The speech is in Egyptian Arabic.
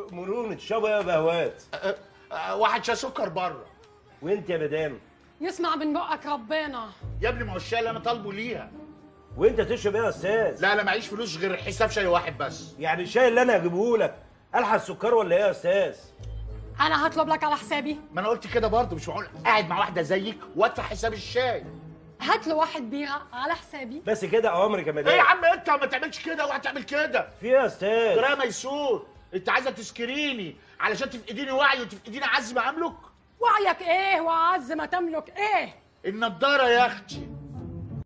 مرونه تشربوا ايه يا بهوات أه، أه، واحد شاي سكر بره وانت يا مدام يسمع من بقك ربنا يا ابني ما هو الشاي اللي انا طالبه ليها وانت تشرب ايه يا استاذ لا لا معيش فلوس غير حساب شاي واحد بس يعني الشاي اللي انا هجيبه لك الحق السكر ولا ايه يا استاذ انا هطلب لك على حسابي ما انا قلت كده برضه مش معقول قاعد مع واحده زيك وادفع حساب الشاي هات له واحد بيره على حسابي بس كده اوامرك يا ايه يا مدام عم انت ما تعملش كده وهتعمل كده في ايه يا استاذ جرايه ميسور انت عايزه تسكريني علشان تفقديني وعي وتفقديني عز ما املك وعيك ايه وعز ما تملك ايه النضاره يا اختي